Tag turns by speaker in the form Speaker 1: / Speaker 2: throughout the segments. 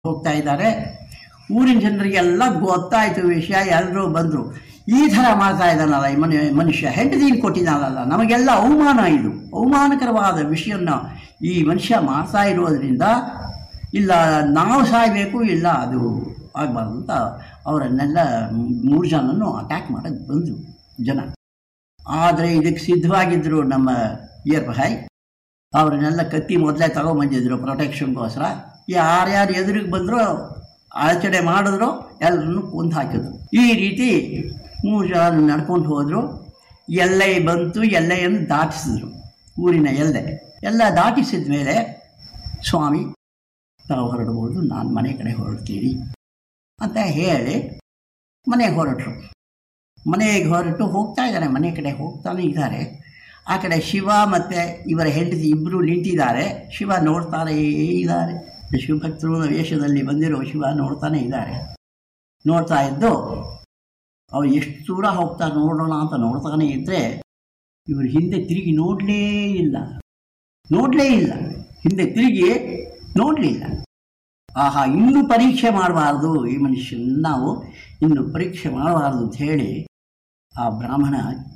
Speaker 1: ಹೋಗ್ತಾ ಇದ್ದಾರೆ ಊರಿನ ಜನರಿಗೆಲ್ಲ ಗೊತ್ತಾಯ್ತು ವಿಷಯ ಎಲ್ಲರೂ ಬಂದರು ಈ ಥರ ಮಾಡ್ತಾ ಇದ್ದಾನಲ್ಲ ಈ ಮನೆ ಮನುಷ್ಯ ಹೆಂಡತಿನ ಕೊಟ್ಟಿದ್ದಾನಲ್ಲ ನಮಗೆಲ್ಲ ಅವಮಾನ ಇದು ಅವಮಾನಕರವಾದ ವಿಷಯನ ಈ ಮನುಷ್ಯ ಮಾಡ್ತಾ ಇರೋದ್ರಿಂದ ಇಲ್ಲ ನಾವು ಸಾಯಬೇಕು ಇಲ್ಲ ಅದು ಆಗಬಾರ್ದು ಅಂತ ಅವರನ್ನೆಲ್ಲ ಮೂರು ಜನನ್ನು ಅಟ್ಯಾಕ್ ಮಾಡೋಕ್ಕೆ ಬಂದರು ಜನ ಆದರೆ ಇದಕ್ಕೆ ಸಿದ್ಧವಾಗಿದ್ದರು ನಮ್ಮ ಇಯರ್ ಭಾಯ್ ಅವ್ರನ್ನೆಲ್ಲ ಕತ್ತಿ ಮೊದಲೇ ತಗೊಂಬಂದಿದ್ರು ಪ್ರೊಟೆಕ್ಷನ್ಗೋಸ್ಕರ ಯಾರ್ಯಾರು ಎದುರಿಗೆ ಬಂದರೂ ಆಚರಣೆ ಮಾಡಿದ್ರು ಎಲ್ಲರನ್ನು ಕೊಂದು ಹಾಕಿದ್ರು ಈ ರೀತಿ ಮೂರು ಜನ ನಡ್ಕೊಂಡು ಹೋದರು ಎಲ್ಲೆ ಬಂತು ಎಲ್ಲೆಯನ್ನು ದಾಟಿಸಿದ್ರು ಊರಿನ ಎಲ್ಲೆ ಎಲ್ಲ ದಾಟಿಸಿದ ಮೇಲೆ ಸ್ವಾಮಿ ತಾವು ಹೊರಡ್ಬೋದು ನಾನು ಮನೆ ಕಡೆ ಹೊರಡ್ತೀನಿ ಅಂತ ಹೇಳಿ ಮನೆಗೆ ಹೊರಟರು ಮನೆಗೆ ಹೊರಟು ಹೋಗ್ತಾ ಇದ್ದಾರೆ ಮನೆ ಕಡೆ ಹೋಗ್ತಾನೆ ಇದ್ದಾರೆ ಆ ಕಡೆ ಶಿವ ಮತ್ತು ಇವರ ಹೆಂಡತಿ ಇಬ್ಬರು ನಿಂತಿದ್ದಾರೆ ಶಿವ ನೋಡ್ತಾನೇ ಇದ್ದಾರೆ ಶಿವಭಕ್ತರು ವೇಷದಲ್ಲಿ ಬಂದಿರೋ ಶಿವ ನೋಡ್ತಾನೆ ಇದ್ದಾರೆ ನೋಡ್ತಾ ಇದ್ದು ಅವ್ರು ಎಷ್ಟು ದೂರ ಹೋಗ್ತಾ ನೋಡೋಣ ಅಂತ ನೋಡ್ತಾನೆ ಇದ್ದರೆ ಇವರು ಹಿಂದೆ ತಿರುಗಿ ನೋಡಲೇ ಇಲ್ಲ ನೋಡಲೇ ಇಲ್ಲ ಹಿಂದೆ ತಿರುಗಿ ನೋಡಲಿಲ್ಲ ಆಹಾ ಇನ್ನೂ ಪರೀಕ್ಷೆ ಮಾಡಬಾರ್ದು ಈ ಮನುಷ್ಯನ ನಾವು ಇನ್ನು ಪರೀಕ್ಷೆ ಮಾಡಬಾರ್ದು ಅಂತ ಹೇಳಿ ಆ ಬ್ರಾಹ್ಮಣ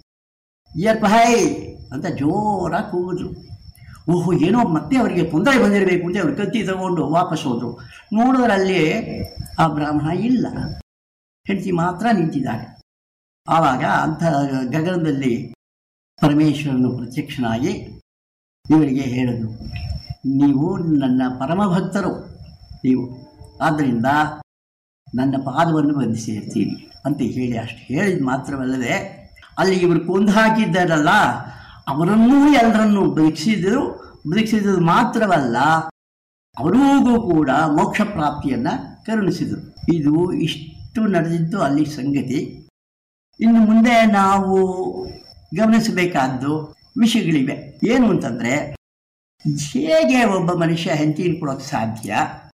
Speaker 1: ಏರ್ಪಹಾಯ್ ಅಂತ ಜೋರಾಗಿ ಕೂಗಿದ್ರು ಓಹೋ ಏನೋ ಮತ್ತೆ ಅವರಿಗೆ ತೊಂದರೆ ಬಂದಿರಬೇಕು ಅಂತ ಅವ್ರು ಕತ್ತಿ ತಗೊಂಡು ವಾಪಸ್ ಹೋದರು ನೋಡಿದ್ರಲ್ಲಿ ಆ ಬ್ರಾಹ್ಮಣ ಇಲ್ಲ ಹೆಂಡತಿ ಮಾತ್ರ ನಿಂತಿದ್ದಾರೆ ಆವಾಗ ಅಂಥ ಗಗನದಲ್ಲಿ ಪರಮೇಶ್ವರನು ಪ್ರತ್ಯಕ್ಷನಾಗಿ ಇವರಿಗೆ ಹೇಳಿದ್ರು ನೀವು ನನ್ನ ಪರಮ ಭಕ್ತರು ನೀವು ಆದ್ದರಿಂದ ನನ್ನ ಪಾದವನ್ನು ಬಂದು ಸೇರ್ತೀರಿ ಅಂತ ಹೇಳಿ ಅಷ್ಟು ಹೇಳಿದ ಮಾತ್ರವಲ್ಲದೆ ಅಲ್ಲಿ ಇವರು ಕೊಂದು ಹಾಕಿದ್ದಾರಲ್ಲ ಅವರನ್ನೂ ಎಲ್ಲರನ್ನೂ ಬದುಕಿಸಿದರು ಬದುಕಿಸಿದ್ದು ಮಾತ್ರವಲ್ಲ ಅವರಿಗೂ ಕೂಡ ಮೋಕ್ಷ ಪ್ರಾಪ್ತಿಯನ್ನು ಕರುಣಿಸಿದರು ಇದು ಇಷ್ಟು ನಡೆದಿದ್ದು ಅಲ್ಲಿ ಸಂಗತಿ ಇನ್ನು ಮುಂದೆ ನಾವು ಗಮನಿಸಬೇಕಾದ್ದು ವಿಷಯಗಳಿವೆ ಏನು ಅಂತಂದರೆ ಹೇಗೆ ಒಬ್ಬ ಮನುಷ್ಯ ಹೆಂಡತಿನ ಕೊಡೋಕ್ಕೆ ಸಾಧ್ಯ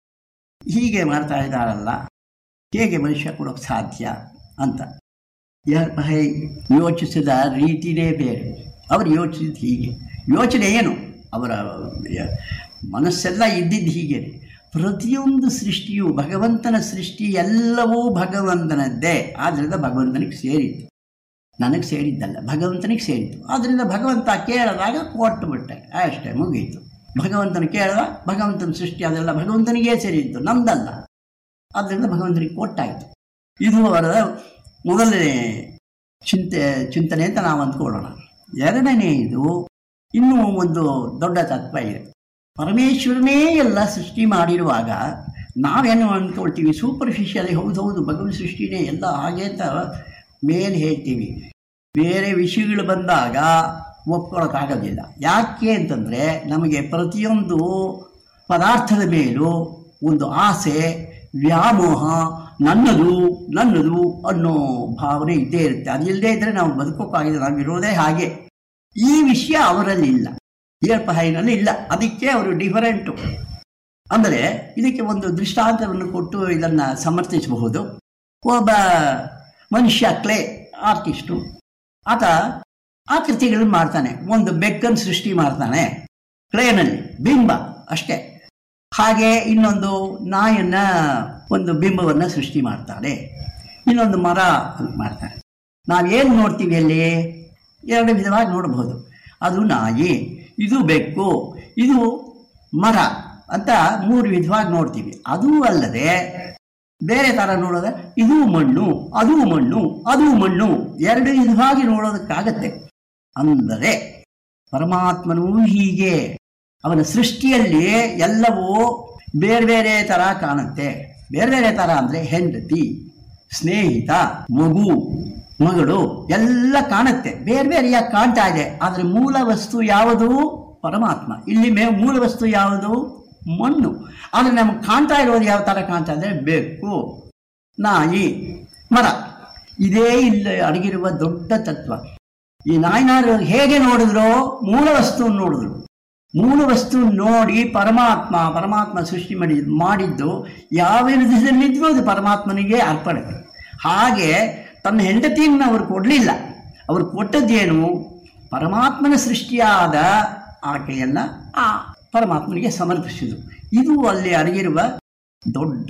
Speaker 1: ಹೀಗೆ ಮಾಡ್ತಾ ಇದ್ದಾರಲ್ಲ ಹೇಗೆ ಮನುಷ್ಯ ಕೊಡೋಕ್ಕೆ ಸಾಧ್ಯ ಅಂತ ಯಾರ ಹೈ ಯೋಚಿಸಿದ ರೀತಿನೇ ಬೇರೆ ಅವರು ಯೋಚಿಸಿದ ಹೀಗೆ ಯೋಚನೆ ಏನು ಅವರ ಮನಸ್ಸೆಲ್ಲ ಇದ್ದಿದ್ದು ಹೀಗೆ ಪ್ರತಿಯೊಂದು ಸೃಷ್ಟಿಯು ಭಗವಂತನ ಸೃಷ್ಟಿ ಎಲ್ಲವೂ ಭಗವಂತನದ್ದೇ ಆದ್ದರಿಂದ ಭಗವಂತನಿಗೆ ಸೇರಿತ್ತು ನನಗೆ ಸೇರಿದ್ದಲ್ಲ ಭಗವಂತನಿಗೆ ಸೇರಿತ್ತು ಆದ್ದರಿಂದ ಭಗವಂತ ಕೇಳಿದಾಗ ಕೊಟ್ಟುಬಿಟ್ಟೆ ಅಷ್ಟೇ ಮುಗೀತು ಭಗವಂತನ ಕೇಳಿದ ಭಗವಂತನ ಸೃಷ್ಟಿ ಅದೆಲ್ಲ ಭಗವಂತನಿಗೇ ಸೇರಿತ್ತು ನಮ್ದಲ್ಲ ಆದ್ದರಿಂದ ಭಗವಂತನಿಗೆ ಕೊಟ್ಟಾಯಿತು ಇದು ಅವರ ಮೊದಲನೇ ಚಿಂತೆ ಚಿಂತನೆ ಅಂತ ನಾವು ಅಂದ್ಕೊಳ್ಳೋಣ ಎರಡನೆಯದು ಇನ್ನೂ ಒಂದು ದೊಡ್ಡ ತತ್ವ ಇದೆ ಪರಮೇಶ್ವರನೇ ಎಲ್ಲ ಸೃಷ್ಟಿ ಮಾಡಿರುವಾಗ ನಾವೇನು ಅಂದ್ಕೊಳ್ತೀವಿ ಸೂಪರ್ಫಿಷಿಯಲಿ ಹೌದು ಹೌದು ಭಗವಂತ ಸೃಷ್ಟಿನೇ ಎಲ್ಲ ಹಾಗೆ ಅಂತ ಮೇಲೆ ಹೇಳ್ತೀವಿ ಬೇರೆ ವಿಷಯಗಳು ಬಂದಾಗ ಒಪ್ಕೊಳ್ಳೋಕ್ಕಾಗೋದಿಲ್ಲ ಯಾಕೆ ಅಂತಂದರೆ ನಮಗೆ ಪ್ರತಿಯೊಂದು ಪದಾರ್ಥದ ಮೇಲೂ ಒಂದು ಆಸೆ ವ್ಯಾಮೋಹ ನನ್ನದು ನನ್ನದು ಅನ್ನೋ ಭಾವನೆ ಇದ್ದೇ ಇರುತ್ತೆ ಅದಿಲ್ಲದೆ ಇದ್ದರೆ ನಾವು ಬದುಕೋಕ್ಕಾಗಿದೆ ನಾವು ಇರೋದೇ ಹಾಗೆ ಈ ವಿಷಯ ಅವರಲ್ಲಿ ಇಲ್ಲ ಹೈನಲ್ಲಿ ಇಲ್ಲ ಅದಕ್ಕೆ ಅವರು ಡಿಫರೆಂಟು ಅಂದರೆ ಇದಕ್ಕೆ ಒಂದು ದೃಷ್ಟಾಂತವನ್ನು ಕೊಟ್ಟು ಇದನ್ನು ಸಮರ್ಥಿಸಬಹುದು ಒಬ್ಬ ಮನುಷ್ಯ ಕ್ಲೇ ಆರ್ಟಿಸ್ಟು ಆತ ಆಕೃತಿಗಳನ್ನು ಮಾಡ್ತಾನೆ ಒಂದು ಬೆಕ್ಕನ್ನು ಸೃಷ್ಟಿ ಮಾಡ್ತಾನೆ ಕ್ಲೇನಲ್ಲಿ ಬಿಂಬ ಅಷ್ಟೇ ಹಾಗೆ ಇನ್ನೊಂದು ನಾಯನ್ನ ಒಂದು ಬಿಂಬವನ್ನು ಸೃಷ್ಟಿ ಮಾಡ್ತಾನೆ ಇನ್ನೊಂದು ಮರ ಅಂತ ಮಾಡ್ತಾನೆ ನಾವೇನು ನೋಡ್ತೀವಿ ಅಲ್ಲಿ ಎರಡು ವಿಧವಾಗಿ ನೋಡಬಹುದು ಅದು ನಾಯಿ ಇದು ಬೆಕ್ಕು ಇದು ಮರ ಅಂತ ಮೂರು ವಿಧವಾಗಿ ನೋಡ್ತೀವಿ ಅದೂ ಅಲ್ಲದೆ ಬೇರೆ ಥರ ನೋಡೋದ್ರೆ ಇದು ಮಣ್ಣು ಅದು ಮಣ್ಣು ಅದು ಮಣ್ಣು ಎರಡು ವಿಧವಾಗಿ ನೋಡೋದಕ್ಕಾಗತ್ತೆ ಅಂದರೆ ಪರಮಾತ್ಮನೂ ಹೀಗೆ ಅವನ ಸೃಷ್ಟಿಯಲ್ಲಿ ಎಲ್ಲವೂ ಬೇರೆ ಬೇರೆ ಥರ ಕಾಣುತ್ತೆ ಬೇರೆ ಬೇರೆ ಥರ ಅಂದರೆ ಹೆಂಡತಿ ಸ್ನೇಹಿತ ಮಗು ಮಗಳು ಎಲ್ಲ ಕಾಣುತ್ತೆ ಬೇರೆ ಬೇರೆಯಾಗಿ ಕಾಣ್ತಾ ಇದೆ ಆದರೆ ಮೂಲ ವಸ್ತು ಯಾವುದು ಪರಮಾತ್ಮ ಇಲ್ಲಿ ಮೇ ಮೂಲ ವಸ್ತು ಯಾವುದು ಮಣ್ಣು ಆದರೆ ನಮಗೆ ಕಾಣ್ತಾ ಇರೋದು ಯಾವ ಥರ ಕಾಣ್ತಾ ಇದೆ ಬೆಕ್ಕು ನಾಯಿ ಮರ ಇದೇ ಇಲ್ಲಿ ಅಡಗಿರುವ ದೊಡ್ಡ ತತ್ವ ಈ ನಾಯಿನಾರು ಹೇಗೆ ನೋಡಿದ್ರು ಮೂಲ ವಸ್ತುವನ್ನು ನೋಡಿದ್ರು ಮೂಲ ವಸ್ತು ನೋಡಿ ಪರಮಾತ್ಮ ಪರಮಾತ್ಮ ಸೃಷ್ಟಿ ಮಾಡಿ ಮಾಡಿದ್ದು ಯಾವ ವಿಧದಲ್ಲಿದ್ರೂ ಅದು ಪರಮಾತ್ಮನಿಗೆ ಅರ್ಪಣೆ ಹಾಗೆ ತನ್ನ ಹೆಂಡತಿಯನ್ನು ಅವರು ಕೊಡಲಿಲ್ಲ ಅವರು ಕೊಟ್ಟದ್ದೇನು ಪರಮಾತ್ಮನ ಸೃಷ್ಟಿಯಾದ ಆಕೆಯನ್ನು ಆ ಪರಮಾತ್ಮನಿಗೆ ಸಮರ್ಪಿಸಿದರು ಇದು ಅಲ್ಲಿ ಅಡಗಿರುವ ದೊಡ್ಡ